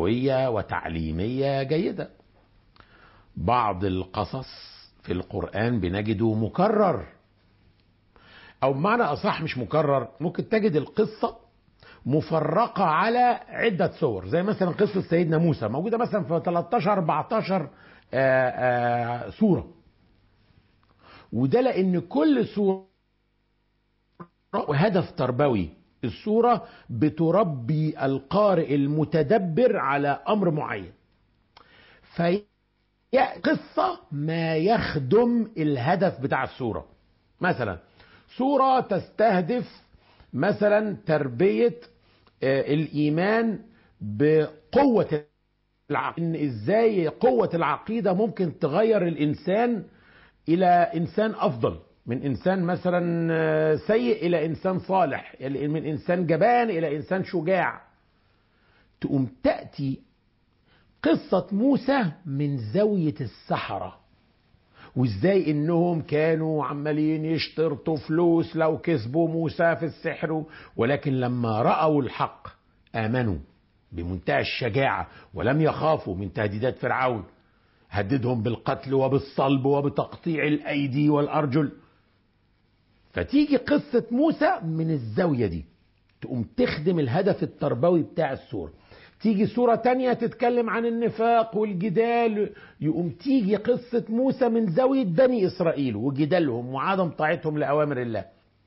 تربويه وتعليميه جيده بعض القصص في القران بنجده مكرر او بمعنى اصح مش مكرر ممكن تجد القصه مفرقه على عده صور زي مثلا قصه سيدنا موسى موجوده مثلا في 13 14 آآ آآ سوره وده لان كل سوره هدف تربوي السوره بتربي القارئ المتدبر على امر معين في قصه ما يخدم الهدف بتاع السوره مثلا سوره تستهدف مثلا تربيه الايمان بقوه العقيدة ان ازاي قوه العقيده ممكن تغير الانسان الى انسان افضل من انسان مثلا سيء الى انسان صالح من انسان جبان الى انسان شجاع تقوم تاتي قصه موسى من زاويه السحره وازاي انهم كانوا عمالين يشترطوا فلوس لو كسبوا موسى في السحر ولكن لما راوا الحق امنوا بمنتهى الشجاعه ولم يخافوا من تهديدات فرعون هددهم بالقتل وبالصلب وبتقطيع الايدي والارجل فتيجي قصه موسى من الزاويه دي تقوم تخدم الهدف التربوي بتاع السوره تيجي سورة تانية تتكلم عن النفاق والجدال يقوم تيجي قصة موسى من زاوية بني إسرائيل وجدالهم وعدم طاعتهم لأوامر الله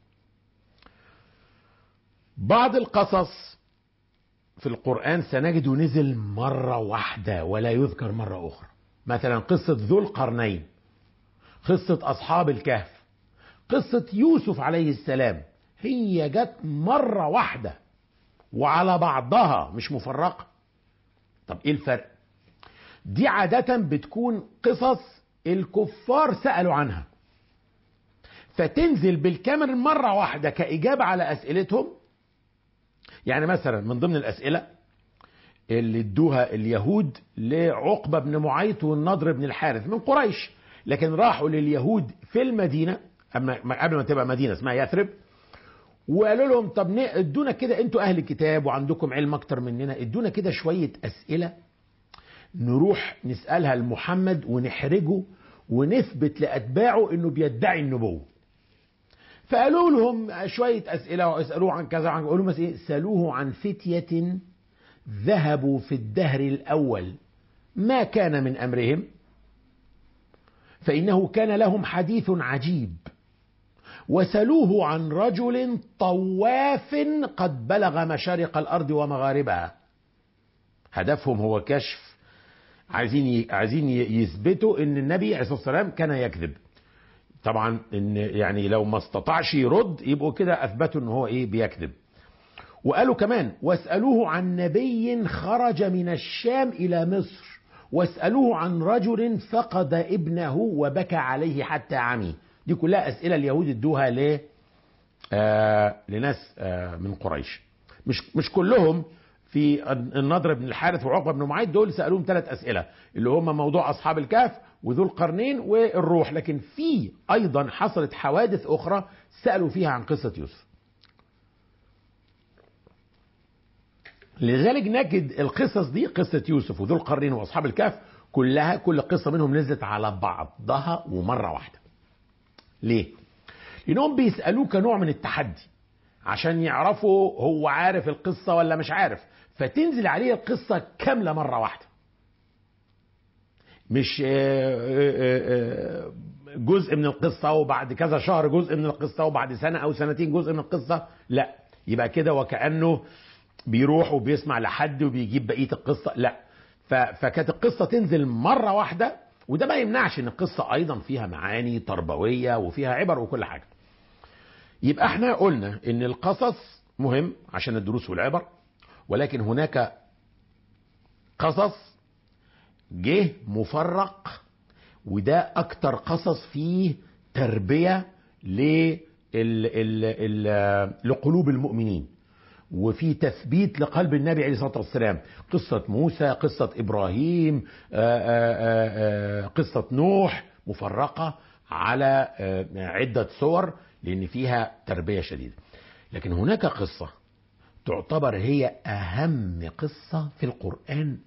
بعض القصص في القرآن سنجده نزل مرة واحدة ولا يذكر مرة أخرى مثلا قصة ذو القرنين قصة أصحاب الكهف قصة يوسف عليه السلام هي جت مرة واحدة وعلى بعضها مش مفرقة طب ايه الفرق دي عادة بتكون قصص الكفار سألوا عنها فتنزل بالكامل مرة واحدة كإجابة على أسئلتهم يعني مثلا من ضمن الأسئلة اللي ادوها اليهود لعقبة بن معيط والنضر بن الحارث من قريش لكن راحوا لليهود في المدينة قبل ما تبقى مدينة اسمها يثرب وقالوا لهم طب ادونا كده انتوا اهل الكتاب وعندكم علم اكتر مننا ادونا كده شويه اسئله نروح نسالها لمحمد ونحرجه ونثبت لاتباعه انه بيدعي النبوه فقالوا لهم شويه اسئله واسالوه عن كذا عن قالوا مثلا ايه سالوه عن فتيه ذهبوا في الدهر الاول ما كان من امرهم فانه كان لهم حديث عجيب وسلوه عن رجل طواف قد بلغ مشارق الارض ومغاربها هدفهم هو كشف عايزين عايزين يثبتوا ان النبي عليه الصلاه والسلام كان يكذب طبعا ان يعني لو ما استطاعش يرد يبقوا كده اثبتوا ان هو ايه بيكذب وقالوا كمان واسالوه عن نبي خرج من الشام الى مصر واسالوه عن رجل فقد ابنه وبكى عليه حتى عمي دي كلها اسئله اليهود ادوها ل آه لناس آه من قريش مش مش كلهم في النضر بن الحارث وعقبه بن معيط دول سالوهم ثلاث اسئله اللي هم موضوع اصحاب الكهف وذو القرنين والروح لكن في ايضا حصلت حوادث اخرى سالوا فيها عن قصه يوسف لذلك نجد القصص دي قصه يوسف وذو القرنين واصحاب الكهف كلها كل قصه منهم نزلت على بعضها ومره واحده ليه؟ لانهم بيسالوه كنوع من التحدي عشان يعرفوا هو عارف القصه ولا مش عارف فتنزل عليه القصه كامله مره واحده مش جزء من القصه وبعد كذا شهر جزء من القصه وبعد سنه او سنتين جزء من القصه لا يبقى كده وكانه بيروح وبيسمع لحد وبيجيب بقيه القصه لا فكانت القصه تنزل مره واحده وده ما يمنعش ان القصة ايضا فيها معاني تربوية وفيها عبر وكل حاجة يبقى احنا قلنا ان القصص مهم عشان الدروس والعبر ولكن هناك قصص جه مفرق وده اكتر قصص فيه تربية لقلوب المؤمنين وفي تثبيت لقلب النبي عليه الصلاه والسلام قصه موسى قصه ابراهيم آآ آآ قصه نوح مفرقه على عده صور لان فيها تربيه شديده لكن هناك قصه تعتبر هي اهم قصه في القران